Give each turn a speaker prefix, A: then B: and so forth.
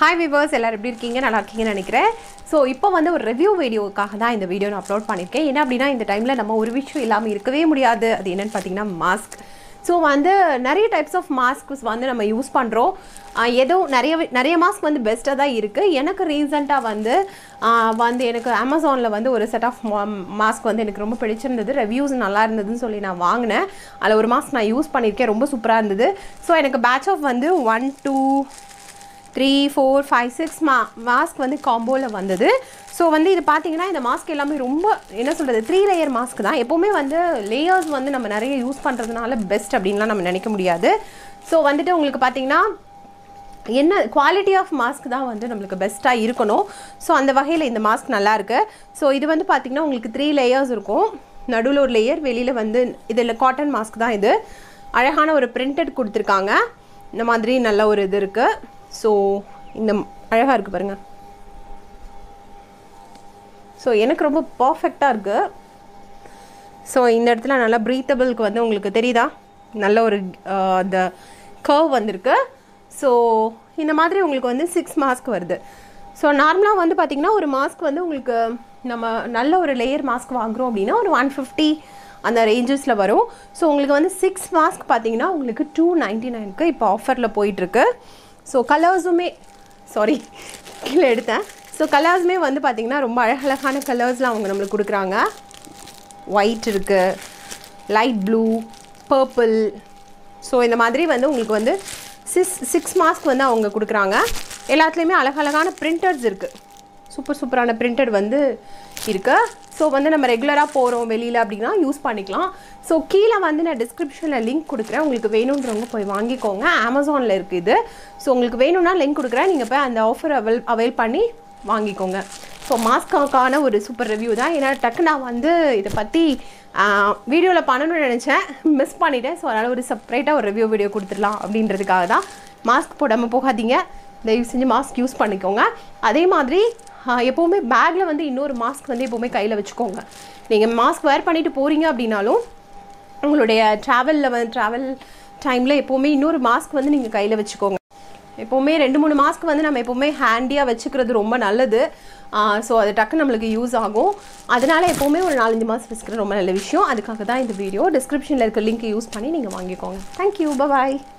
A: hi viewers எல்லாரும் எப்படி இருக்கீங்க நல்லா இருக்கீங்கன்னு நினைக்கிறேன் ஸோ இப்போ வந்து ஒரு ரிவ்யூ வீடியோக்காக தான் இந்த வீடியோ நான் அப்லோட் பண்ணியிருக்கேன் என்ன அப்படின்னா இந்த டைமில் நம்ம ஒரு விஷயம் இல்லாமல் இருக்கவே முடியாது அது என்னன்னு பார்த்தீங்கன்னா மாஸ்க் ஸோ வந்து நிறைய டைப்ஸ் ஆஃப் மாஸ்க்ஸ் வந்து நம்ம யூஸ் பண்ணுறோம் ஏதோ நிறைய நிறைய மாஸ்க் வந்து பெஸ்ட்டாக தான் இருக்குது எனக்கு ரீசெண்டாக வந்து ஆஹ் வந்து எனக்கு அமேசானில் வந்து ஒரு செட் ஆஃப் மாஸ்க் வந்து எனக்கு ரொம்ப பிடிச்சிருந்தது ரிவ்யூஸ் நல்லா இருந்ததுன்னு சொல்லி நான் வாங்கினேன் அதில் ஒரு மாஸ்க் நான் யூஸ் பண்ணியிருக்கேன் ரொம்ப சூப்பராக இருந்தது ஸோ எனக்கு பேட்ச் ஆஃப் வந்து one two three four five six மா மாஸ்க் வந்து காம்போவில் வந்தது ஸோ வந்து இது பார்த்தீங்கன்னா இந்த மாஸ்க் எல்லாமே ரொம்ப என்ன சொல்கிறது த்ரீ லேயர் மாஸ்க் தான் எப்போவுமே வந்து லேயர்ஸ் வந்து நம்ம நிறைய யூஸ் பண்ணுறதுனால பெஸ்ட் அப்படின்லாம் நம்ம நினைக்க முடியாது ஸோ வந்துட்டு உங்களுக்கு பார்த்தீங்கன்னா என்ன குவாலிட்டி ஆஃப் மாஸ்க் தான் வந்து நம்மளுக்கு பெஸ்ட்டாக இருக்கணும் ஸோ அந்த வகையில் இந்த மாஸ்க் நல்லா இருக்கு ஸோ இது வந்து பார்த்திங்கன்னா உங்களுக்கு த்ரீ லேயர்ஸ் இருக்கும் நடுவில் ஒரு லேயர் வெளியில் வந்து இதில் காட்டன் மாஸ்க் தான் இது அழகான ஒரு பிரிண்டட் கொடுத்துருக்காங்க இந்த மாதிரி நல்ல ஒரு இது இருக்குது ஸோ இந்த அழகாக இருக்குது பாருங்கள் ஸோ எனக்கு ரொம்ப பர்ஃபெக்டாக இருக்குது ஸோ இந்த இடத்துல நல்லா ப்ரீத்தபிளுக்கு வந்து உங்களுக்கு தெரியுதா நல்ல ஒரு ஆஹ், அந்த கர்வ் வந்திருக்கு ஸோ இந்த மாதிரி உங்களுக்கு வந்து சிக்ஸ் மாஸ்க் வருது ஸோ நார்மலாக வந்து பார்த்திங்கன்னா ஒரு மாஸ்க் வந்து உங்களுக்கு நம்ம நல்ல ஒரு லேயர் மாஸ்க் வாங்குகிறோம் அப்படின்னா ஒரு ஒன் ஃபிஃப்டி அந்த ரேஞ்சஸில் வரும் ஸோ உங்களுக்கு வந்து சிக்ஸ் மாஸ்க் பார்த்தீங்கன்னா உங்களுக்கு டூ நைன்ட்டி நைனுக்கு இப்போ ஆஃபரில் போயிட்டுருக்கு ஸோ கலர்ஸுமே சாரி கீழே எடுத்தேன் ஸோ கலர்ஸுமே வந்து பார்த்திங்கன்னா ரொம்ப அழகழகான கலர்ஸ்லாம் அவங்க நம்மளுக்கு கொடுக்குறாங்க ஒயிட் இருக்குது லைட் ப்ளூ பர்பிள் ஸோ இந்த மாதிரி வந்து உங்களுக்கு வந்து சிக்ஸ் சிக்ஸ் மாஸ்க் வந்து அவங்க கொடுக்குறாங்க எல்லாத்துலேயுமே அழகழகான பிரிண்டர்ஸ் இருக்குது சூப்பர் சூப்பரான பிரிண்டட் வந்து இருக்குது ஸோ வந்து நம்ம ரெகுலராக போகிறோம் வெளியில் அப்படின்னா யூஸ் பண்ணிக்கலாம் ஸோ கீழே வந்து நான் டிஸ்கிரிப்ஷனில் லிங்க் கொடுக்குறேன் உங்களுக்கு வேணுன்றவங்க போய் வாங்கிக்கோங்க அமேசானில் இருக்குது இது ஸோ உங்களுக்கு வேணும்னா லிங்க் கொடுக்குறேன் நீங்கள் போய் அந்த ஆஃபர் அவைல் அவைல் பண்ணி வாங்கிக்கோங்க ஸோ மாஸ்க்கான ஒரு சூப்பர் ரிவ்யூ தான் ஏன்னா டக்கு நான் வந்து இதை பற்றி வீடியோவில் பண்ணணும்னு நினச்சேன் மிஸ் பண்ணிட்டேன் ஸோ அதனால் ஒரு செப்பரேட்டாக ஒரு ரிவ்யூ வீடியோ கொடுத்துடலாம் அப்படின்றதுக்காக தான் மாஸ்க் போடாமல் போகாதீங்க தயவு செஞ்சு மாஸ்க் யூஸ் பண்ணிக்கோங்க அதே மாதிரி ஆஹ், எப்போவுமே பேக்கில் வந்து இன்னொரு மாஸ்க் வந்து எப்போவுமே கையில் வச்சுக்கோங்க நீங்கள் மாஸ்க் வேர் பண்ணிட்டு போகிறீங்க அப்படின்னாலும் உங்களுடைய ட்ராவலில் வந்து ட்ராவல் டைமில் எப்போவுமே இன்னொரு மாஸ்க் வந்து நீங்கள் கையில் வச்சுக்கோங்க எப்போவுமே ரெண்டு மூணு மாஸ்க் வந்து நம்ம எப்போவுமே ஹேண்டியாக வச்சுக்கிறது ரொம்ப நல்லது ஸோ அது டக்கு நம்மளுக்கு யூஸ் ஆகும் அதனால எப்போவுமே ஒரு நாலஞ்சு மாதம் வச்சுக்கிறது ரொம்ப நல்ல விஷயம் அதுக்காக தான் இந்த வீடியோ டிஸ்கிரிப்ஷனில் இருக்க லிங்க் யூஸ் பண்ணி நீங்கள் வாங்கிக்கோங்க தேங்க்யூ பாய்